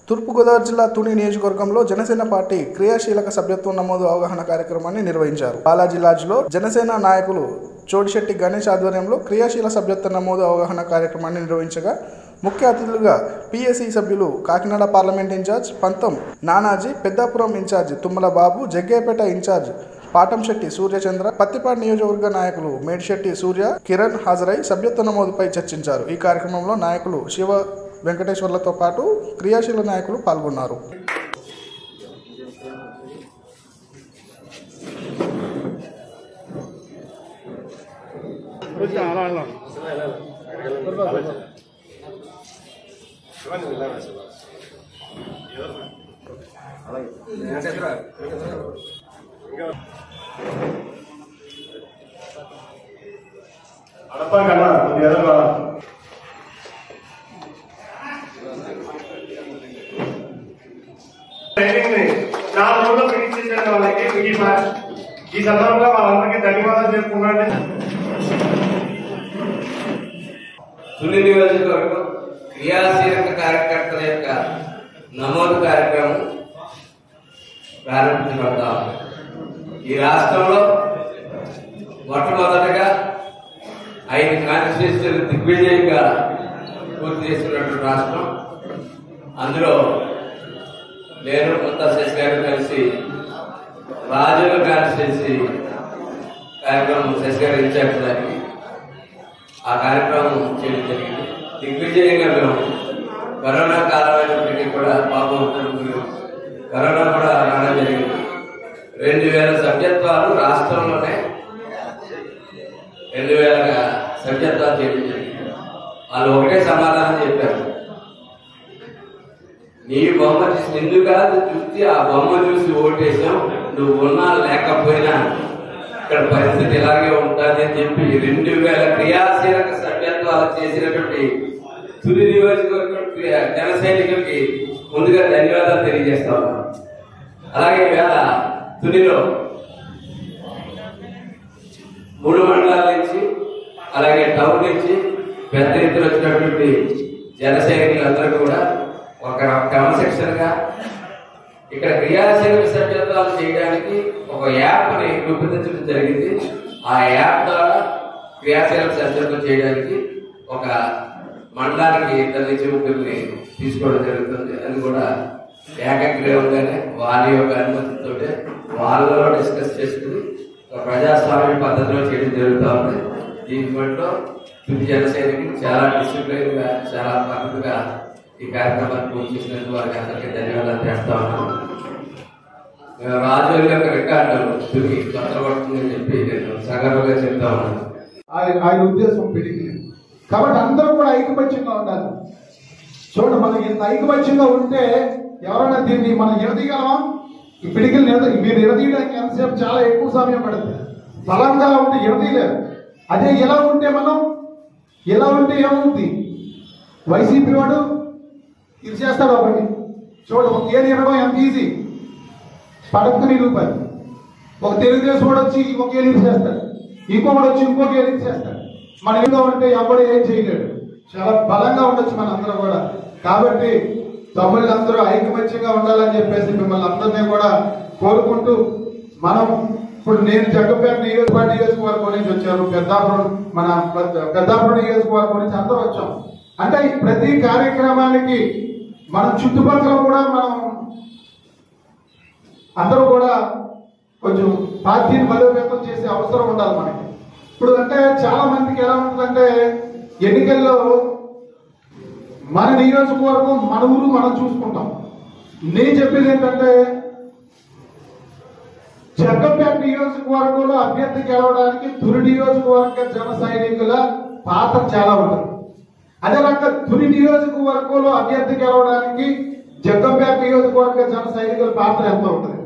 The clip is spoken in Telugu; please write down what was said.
తూర్పుగోదావరి జిల్లా తుని నియోజకవర్గంలో జనసేన పార్టీ క్రియాశీలక సభ్యత్వం నమోదు అవగాహన కార్యక్రమాన్ని నిర్వహించారు బాలాజీ లాడ్జ్లో జనసేన నాయకులు చోడిశెట్టి గణేష్ ఆధ్వర్యంలో క్రియాశీల సభ్యత్వ నమోదు అవగాహన కార్యక్రమాన్ని నిర్వహించగా ముఖ్య అతిథులుగా పిఎస్సి సభ్యులు Kakinada parliament incharge Pantham Nanaji Peddapuram incharge Tummala Babu Jaggampeta incharge Patamsetti Suryachandra Prathipadu నియోజకవర్గ నాయకులు మేడిశెట్టి సూర్య కిరణ్ హాజరై సభ్యత్వ నమోదుపై చర్చించారు ఈ కార్యక్రమంలో నాయకులు శివ వెంకటేశ్వర్లతో పాటు క్రియాశీల నాయకులు పాల్గొన్నారు అడపా కన్నా కొద్దిగా ఎదురుగా రా. ట్రైనింగ్ ని నాలుగు రోజుల్లో ఫినిష్ చేసిన వాళ్ళకి ఈ మా- ఈ సందర్భంగా వాళ్ళందరికీ ధన్యవాదాలు చెప్పుకున్నాను తుని నియోజకవర్గం క్రియాశీలక కార్యకర్తల యొక్క నమోదు కార్యక్రమం ప్రారంభించబడతా ఉంది ఈ రాష్ట్రంలో మొట్టమొదటగా ఐదు కాన్స్టిట్యూన్సీలు దిగ్విజయంగా పూర్తి చేస్తున్నటువంటి రాష్ట్రం అందులో నేను కొత్త శశి గారు కలిసి రాజుల కాన్స్టిట్యూన్సీ కార్యక్రమం శశి గారు ఇన్ఛార్జ్ దానికి ఆ కార్యక్రమం చేయడం జరిగింది దిగ్విజయంగా మేము కరోనా కాలం అయినప్పటికీ కూడా బాగుంటుంది కరోనా కూడా రావడం జరిగింది రెండు వేల సభ్యత్వాలు రాష్ట్రంలోనే రెండు వేల సభ్యత్వాలు చేయడం జరిగింది వాళ్ళు ఒకటే సమాధానం చెప్పారు నీ బొమ్మ చూసి నిన్ను కాదు చూసి ఆ బొమ్మ చూసి ఓటేసాం నువ్వు ఉన్నా లేకపోయినా ఇక్కడ పరిస్థితి ఇలాగే ఉంటుంది అని చెప్పి రెండు వేల క్రియాశీలక సభ్యత్వాలు చేసినటువంటి తుది నియోజకవర్గం క్రియా- జన సైనికులకి ముందుగా ధన్యవాదాలు తెలియజేస్తా ఉన్నాను అలాగే వేళ తునిలో మూడు మండలాల నుంచి అలాగే టౌన్ నుంచి పెద్ద ఎత్తున వచ్చినటువంటి జన సైనికులందరూ కూడా ఒక క్రమశిక్షణ గా ఇక్కడ క్రియాశీలక సభ్యత్వాలు చేయడానికి ఒక యాప్ ని రూపొందించడం జరిగింది ఆ యాప్ ద్వారా క్రియాశీలక సభ్యత్వం చేయడానికి ఒక మండలానికి ఇద్దరు నుంచి ముగ్గురిని తీసుకోవడం జరుగుతుంది అది కూడా ఏకగ్రీవంగానే వారి యొక్క అనుమతితో వాళ్ళలో డిస్కస్ చేసుకుని ఒక ప్రజాస్వామ్య పద్ధతిలో చేయడం జరుగుతూ ఉంది దీని బట్లో తుది జనసైనికులు చాలా డిసిప్లిన్ గా చాలా పద్ధతిగా ఈ కార్యక్రమాన్ని పూర్తి చేసినందుకు వారికి అందరికీ ధన్యవాదాలు చేస్తా ఉన్నాను మేము రాజు యొక్క రికార్డు తుది కొట్టబడుతుందని చెప్పి నేను సగర్వంగా చెప్తా ఉన్నాను ఆయన ఆయన ఉద్దేశం పిడికి కాబట్టి అందరూ కూడా ఐకమత్యంగా ఉండాలి చూడండి మనం ఇంత ఐకమత్యంగా ఉంటే ఎవరైనా దీన్ని మనం ఎడదీయగలమా ఈ పిడికిలు నిలద మీరు ఎడదీయడానికి ఎంతసేపు చాలా ఎక్కువ సమయం పడుతుంది బలంగా ఉంటే ఎడదీయలేరు అదే ఇలా ఉంటే మనం ఇలా ఉంటే ఏమవుతుంది వైసీపీ వాడు ఇది చేస్తాడు ఒకటి చూడు ఒక ఏది ఇవ్వడం ఎంత ఈజీ పడకుని రూపాయలు ఒక తెలుగుదేశం వాడు వచ్చి ఒక ఏలికి చేస్తాడు ఇంకొకటి వచ్చి ఇంకొక ఏలికి చేస్తాడు మన ఏదో ఉంటే ఎవడు ఏం చేయలేడు చాలా బలంగా ఉండొచ్చు మన అందరూ కూడా కాబట్టి తమ్ముళ్ళందరూ ఐకమత్యంగా ఉండాలని చెప్పేసి మిమ్మల్ని అందరినీ కూడా కోరుకుంటూ మనం ఇప్పుడు నేను జగ్గపేట నియోజకవర్గ నియోజకవర్గం నుంచి వచ్చాను పెద్దాపురం మన పెద్ద- పెద్దాపురం నియోజకవర్గం నుంచి అందరూ వచ్చాం అంటే ఈ ప్రతి కార్యక్రమానికి మన చుట్టుపక్కల కూడా మనం అందరూ కూడా కొంచెం పార్టీని బలోపేతం చేసే అవసరం ఉండాలి మనకి ఇప్పుడు అంటే చాలా మందికి ఎలా ఉంటుందంటే ఎన్నికల్లో మన నియోజకవర్గం మన ఊరు మనం చూసుకుంటాం నేను చెప్పేది ఏంటంటే జగ్గంపేట నియోజకవర్గంలో అభ్యర్థి గెలవడానికి తురి నియోజకవర్గ జన సైనికుల పాత్ర చాలా ఉంటుంది అదే రకంగా తుని నియోజకవర్గంలో అభ్యర్థి గెలవడానికి జగ్గంపేట నియోజకవర్గ జన సైనికుల పాత్ర ఎంత ఉంటుంది